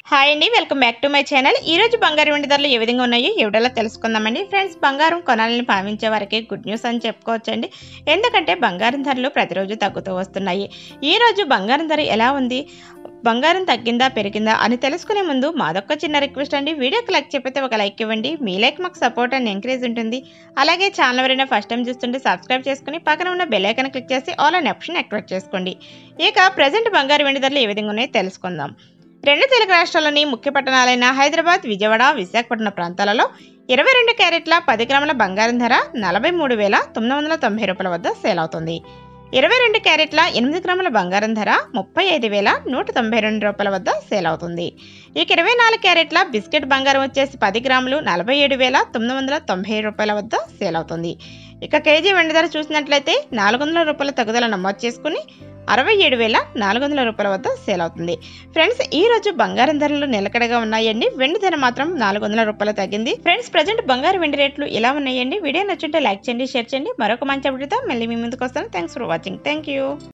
hi అండి welcome back to my channel ఈ రోజు బంగారం వెండి ధరలు ఏ విధంగా ఉన్నాయో ఎవడలా తెలుసుకుందామండి ఫ్రెండ్స్ బంగారం కొనాలని భావించే వారికి గుడ్ న్యూస్ అని చెప్పుకోవచ్చండి ఎందుకంటే బంగారం ధరలు ప్రతిరోజు తగ్గుతూ వస్తున్నాయి ఈ రోజు బంగారం ధర ఎలా ఉంది బంగారం తగ్గిందా పెరిగిందా అని తెలుసుకునే ముందు మాదొక్క చిన్న రిక్వెస్ట్ అండి వీడియోకి లైక్ చెప్పితే ఒక లైక్ ఇవ్వండి మీ లైక్ మాకు సపోర్ట్ అండ్ ఎంకరేజ్ ఉంటుంది అలాగే ఛానల్ ఎవరైనా ఫస్ట్ టైం చూస్తుంటే సబ్స్క్రైబ్ చేసుకుని పక్కన ఉన్న బెల్ ఐకాన్ క్లిక్ చేసి ఆల్ అనే ఆప్షన్ యాక్టివేట్ చేసుకోండి ఇక ప్రజెంట్ బంగారు వెండి ధరలు ఏ విధంగా ఉన్నాయో తెలుసుకుందాం రెండు తెలుగు రాష్ట్రాల్లోని ముఖ్య పట్టణాలైన హైదరాబాద్ విజయవాడ విశాఖపట్నం ప్రాంతాలలో ఇరవై రెండు క్యారెట్ల పది గ్రాముల బంగారం ధర నలభై మూడు వేల తొమ్మిది వందల తొంభై రూపాయల వద్ద సేల్ అవుతుంది ఇరవై రెండు క్యారెట్ల ఎనిమిది గ్రాముల బంగారం ధర ముప్పై ఐదు వేల నూట తొంభై రెండు రూపాయల వద్ద సేల్ అవుతుంది ఇక ఇరవై నాలుగు క్యారెట్ల బిస్కెట్ బంగారం వచ్చేసి పది గ్రాములు నలభై ఏడు వేల తొమ్మిది వందల తొంభై రూపాయల వద్ద సేల్ అవుతుంది ఇక కేజీ వెండి ధర చూసినట్లయితే నాలుగు వందల రూపాయల తగ్గుదల నమోదు చేసుకుని అరవై ఏడు వేల నాలుగు వందల రూపాయల వద్ద సేల్ అవుతుంది ఫ్రెండ్స్ ఈ రోజు బంగారం ధరలు నిలకడగా ఉన్నాయండి వెండి ధర మాత్రం నాలుగు వందల రూపాయలు తగ్గింది ఫ్రెండ్స్ ప్రజెంట్ బంగారు వెండి రేట్లు ఇలా ఉన్నాయండి వీడియో నచ్చుంటే లైక్ చేయండి షేర్ చేయండి మరొక మంచి అప్డేట్తో మళ్ళీ మీ ముందుకు వస్తాను thanks for watching thank you